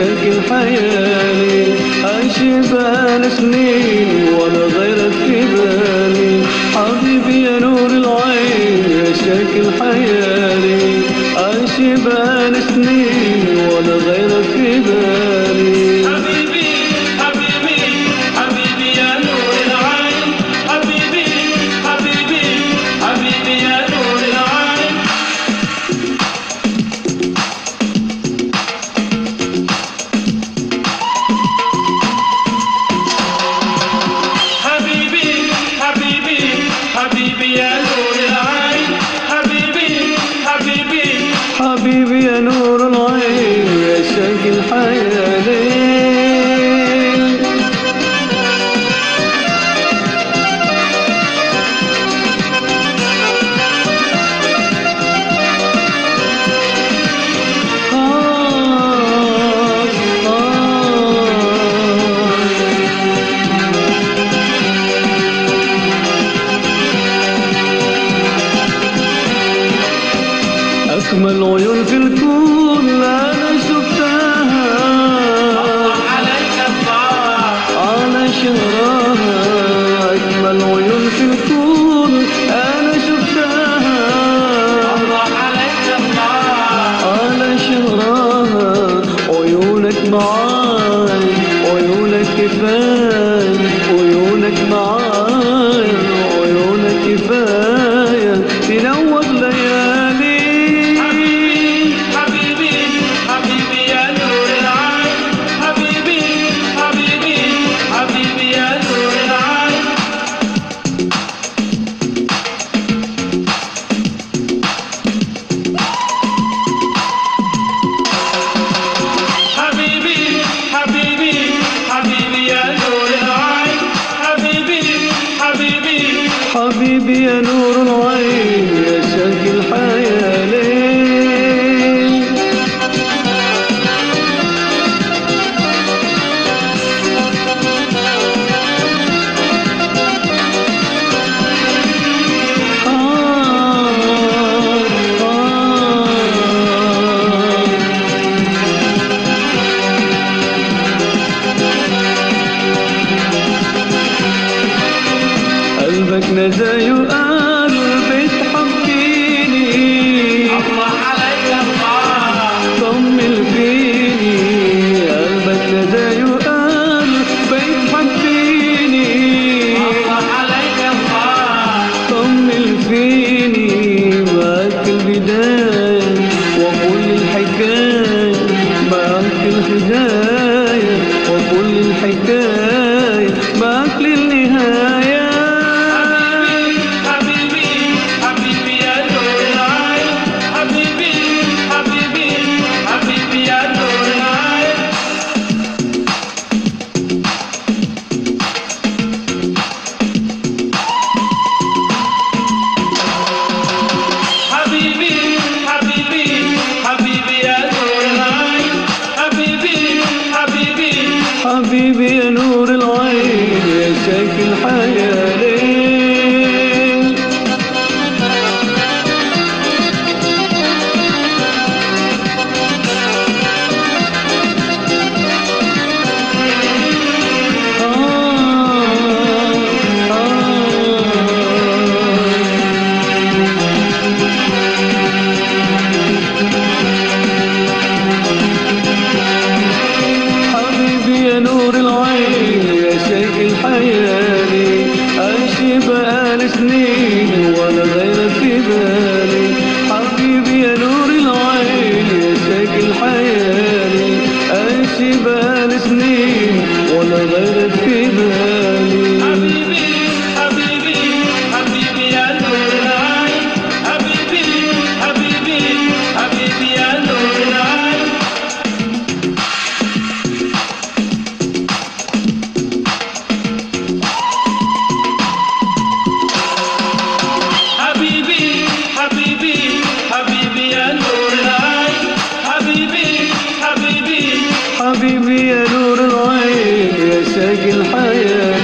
شكل حيالي عايش بقالي سنين ولا غيرك في بالي حبيبي يا نور العين يا شكل حيالي عايش بقالي سنين ولا غيرك في بالي حبيبي حبيبي حبيبي يا نور العين حبيبي حبيبي حبيبي يا نور العين حبيبي حبيبي حبيبي يا نور العين حبيبي حبيبي حبيبي يا نور العين يا شكل حيالي آه آه أجمل عيون في الكون أنا شفتها عليك الله على شهرها أجمل عيون في الكون أنا شفتها الله عليك الله على شهرها عيونك معاي عيونك كفاية عيونك معاي عيونك كفاية تنور ليالي حبيبي حبيبي حبيبي يا نور العين حبيبي حبيبي حبيبي يا نور العين حبيبي حبيبي حبيبي يا نور العين حبيبي حبيبي حبيبي يا نور العين يا شكل حيالي آه آه قلبك نزاي وقلبي تحبيني الله عليك الله طمن فيني قلبك نزاي وقلبي تحبيني الله عليك الله طمن فيني معاك البداية وكل الحكاية معاك الهداية وكل الحكاية معاك للنهاية حبيبي حبيبي يا نور العين حبيبي حبيبي حبيبي يا نور العين حبيبي حبيبي حبيبي يا نور العين حبيبي حبيبي حبيبي يا نور العين يا شكل حيالي آه آه حبيبي يا نور العين يا شكل حيالي عايش بقالي سنين ولا غيرك في بالي حبيبي يا نور العين يا شكل حيالي عايش بقالي سنين ولا غيرك في بالي حبيبي حبيبي حبيبي يا نور العين حبيبي حبيبي حبيبي يا نور العين حبيبي حبيبي حبيبي يا نور العين حبيبي حبيبي حبيبي يا نور العين يا شكل حيالي